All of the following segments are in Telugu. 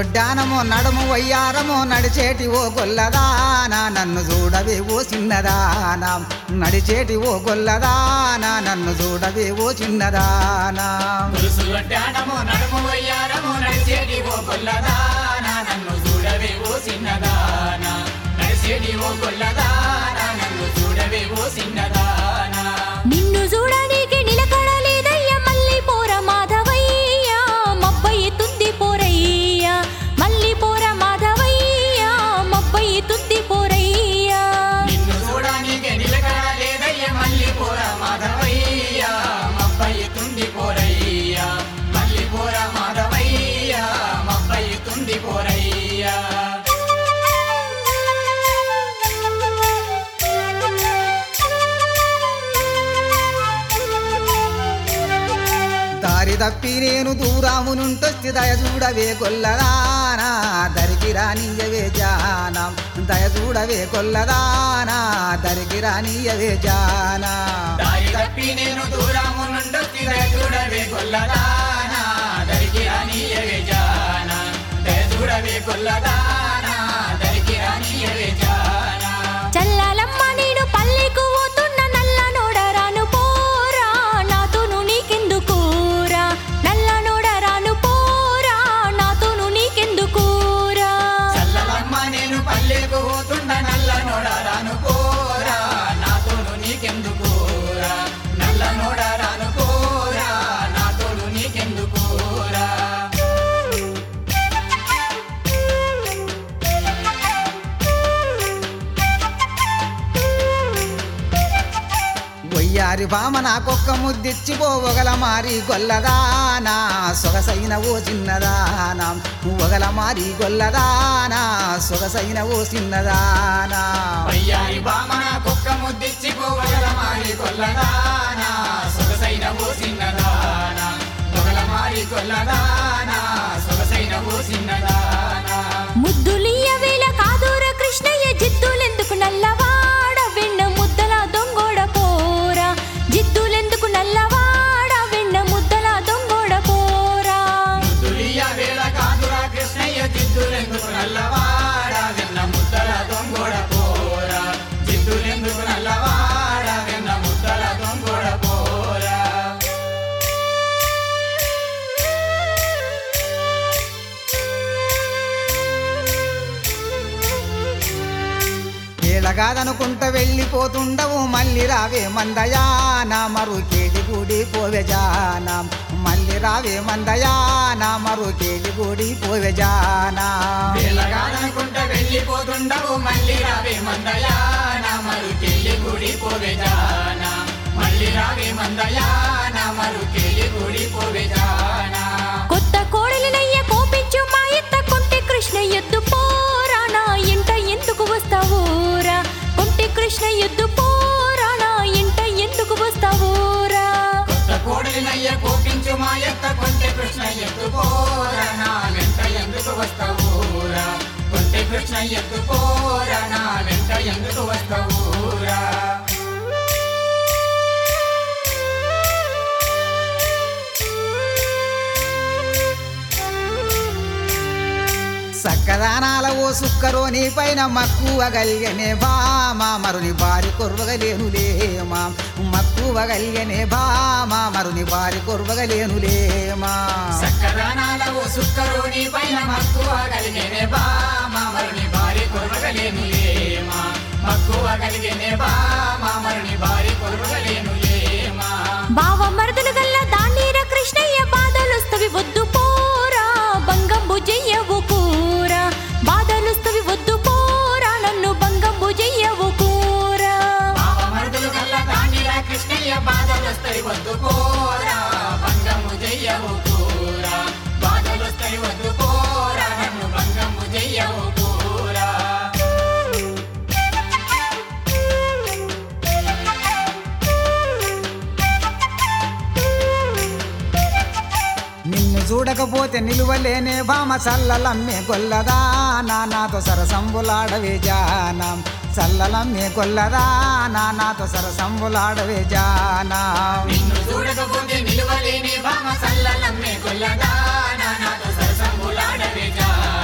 ఒడ్డానము నడుము వయ్యారము నడిచేటి ఓ గొల్లదానా నన్ను చూడవే ఓ చిన్నదానా నడిచేటి ఓ గొల్లదానా నన్ను చూడవే ఓ చిన్నదానా పులుసు వడ్డానము నడుము వయ్యారము నడిచేటి ఓ కొల్లదానా నన్ను చూడవే ఓ చిన్నదానా నడిచేటి ఓ కొల్లదానా నన్ను చూడవే ఓ చిన్నదానా నిన్ను చూడనీకి నిలకడలేదయ్య మళ్ళీ పోర మాధవయ్య మబ్బయ్య తుంది పోరయ్య మళ్ళీ పోర మాధవయ్య మబ్బయ్య తుంది పోరయ్య నిన్ను చూడనీకే నిలకడ లేదయ్య మళ్ళీ పోర మాధవయ్య మబ్బయ్య తుండి పోరయ్య మళ్ళీ పోర మాధవయ్య మబ్బయ్య తుండి పోరయ్య దారి తప్పి నేను దూరాము నుంటొచ్చి దయ చూడవే గొల్లదానా దరికి రానియవే జానం దయ చూడవే గొల్లదానా దరికి రానియవే జానా దారి తప్పి నేను దూరము నుండొచ్చి దయ చూడవే కొల్లదానా దరికి రానియవే జానా దయ చూడవే కొల్లదానా దరికి రానియవే జానా చల్లాలమ్మ నేను పల్లెకు పోతున్న నల్ల నోడరాను పోరా నాతోను నీకెందుకూరా నల్ల నోడరాను పోరా నాతోను నీకెందుకూరా చల్లలమ్మ నేను పల్లెకు పోతుండ నల్ల నోడరాను కోరా నాతోను నీకెందుకోరా నల్ల నోడరాను కోరా నాతోను నీకెందుకోరా వయ్యారి భామ నాకొక్క ముద్దిచ్చి పోవగల మారి గొల్లదానా సొగసైన ఓ చిన్నదానా ఒగల మారి గొల్లదానా సొగసైన ఓ చిన్నదానా వయ్యారి బామన కుక్క ముద్దిచ్చి పోగల మారి కొల్లదానా సొగసైన ఓ చిన్నదానా పొగల మారి కొల్లదానా సొగసైన ఓ చిన్నదానా ముద్దులియ వేళ కాదూర కృష్ణయ్య జిద్దులెందుకు నల్లవాడ వెన్న ముద్దల దొంగోడ పోరా జిద్దులెందుకు నల్లవాడ వెన్న ముద్దల దొంగోడ పోరా దులియ వేళ కాదురా కృష్ణయ్య జిద్దులెందుకు నల్లవాడ వెన్న ముద్దల దొంగోడ పోరా జిద్దులెందుకు నల్లవాడ వెన్న ముద్దల దొంగోడ పోరా ఏలగాదనుకుంట వెళ్ళిపోతుండవు మళ్ళీ రావే మందయానా మరు కేలి గుడి పోవే జానా మళ్ళీ రావే మందయానా మరు కేలి గుడి పోవే జానా వేలగాననుకుంట వెళ్ళిపోతుండవు మళ్ళీ రావే మందయాన మరుకెళ్ళి గుడి పోవే జానా మళ్ళీ రావే మందయాన మరుకెళ్ళి గుడి పోవే జానా కొత్త కోడలినయ్య కోపించు మా ఎత్త కొంటె కృష్ణ ఎద్దు పోరా నా ఇంట ఎందుకు వస్తావూరా కొంటె కృష్ణ ఎద్దు పోరా నా ఇంట ఎందుకు వస్తావూరా కొత్త కోడలినయ్య కోపించు మా ఎత్త కొంటె కృష్ణ ఎత్తు పోరా నా వెంట ఎందుకు వస్తావురా కొంటె కృష్ణ ఎత్తు పోరా నా వెంట ఎందుకు వస్తావురా సక్కదానాల ఓ సుక్కరోని పైన మక్కువ గలిగనే బామా మరుని బారి కొర్వగలేనులేమా మక్కువ గలిగనే బామా మరుని బారి కొర్వగలేనులేమా సక్కదానాల ఓ సుక్కరోని పైన మక్కువ కలిగేనే బా మామరుని భారీ కొరవగలేను లేమా మక్కువ కలిగేనే బా మామరుని భారీ కొరవగలేను లేమా బావ మరదలు గల్ల దాండీర కృష్ణయ్య బాధలుస్తవి వద్దు పోరా బంగంబు చెయ్యవు కూరా బాధలుస్తవి వద్దు పోరా నన్ను బంగంబు చెయ్యవు కూరా పాప మరుదులు గల్ల దాండిరా కృష్ణయ్య బాధలొస్తాయి వద్దు పోరా భంగము చెయ్యవు కూరా బాధలొస్తాయి వద్దు పోరా నన్ను భంగము చెయ్యవు కూరా నిన్ను చూడకపోతే నిలువలేనే భామ చల్లలమ్మే గొల్లదానా నాతో సరసంబులాడవే జానం చల్లలమ్మే గొల్లదానా నాతో సరసంబులాడవే జానం నిన్ను చూడకపోతే నిలువలేని భామ సల్లలమ్మే కొల్లదానా నాతో సరసంబులాడవే జానా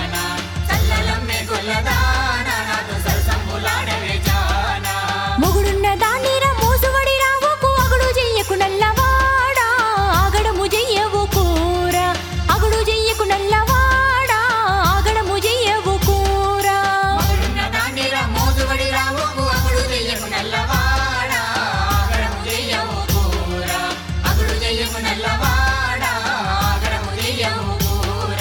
గొల్లదాన నాతో సరసంబులాడవే జానా మొగుడున్న దానిరా మోసువడి రావకు అగుడు చెయ్యకు నల్లవాడా ఆగడము చెయ్యవు కూర అగుడు చెయ్యకు నల్లవాడా ఆగడము చెయ్యవు కూర మగుడున్న దానిరా మోజుబడి రావోకు అగుడు చెయ్యకు నల్లవాడా ఆగడము చెయ్యవు కూర అగుడు చెయ్యకు నల్లవాడా ఆగడము చెయ్యవు కూర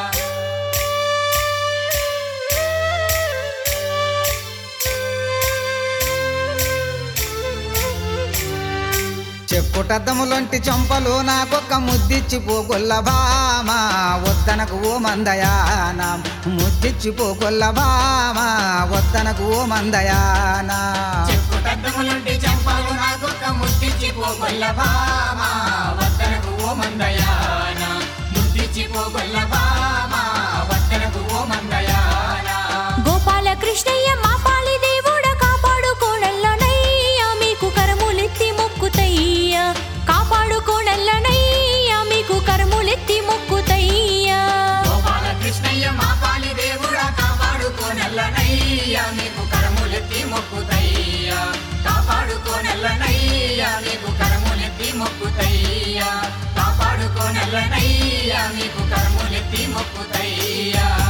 చెప్పుటద్దములొంటి చంపలు నాకొక్క ముద్దిచ్చిపో గొల్లభామా వద్దనకు ఓ మందయానా ముద్దిచ్చిపో గొల్లభామా వద్దనకు ఓ మందయానా చెప్పు తద్దములుంటి చంపలు నాకొక్క ముద్దిచ్చి పోగొల్ల భామా వద్దనకు ఓ మందయాన ముద్దిచ్చి పోగొల్ల భామా వద్దనకు ఓ మందయాన గోపాల కృష్ణయ్య మా పాలి దేవుడ కాపాడుకోనల్లనయ్యా మీకు కరములెత్తి మొక్కుతయ్యా కాపాడుకోనల్లనయ్యా మీకు కరములెత్తి మొక్కుతయ్యా గోపాల కృష్ణయ్య మా పాలి దేవుడా కాపాడుకోనల్లనయ్యా మీకు కరములెత్తి మొక్కుతయ్యా కాపాడుకోనల్లనయ్యా మీకు కరములెత్తి మొక్కుతయ్యా కాపాడుకోనల్లనయ్యా మీకు కరములెత్తి మొక్కుతయ్యా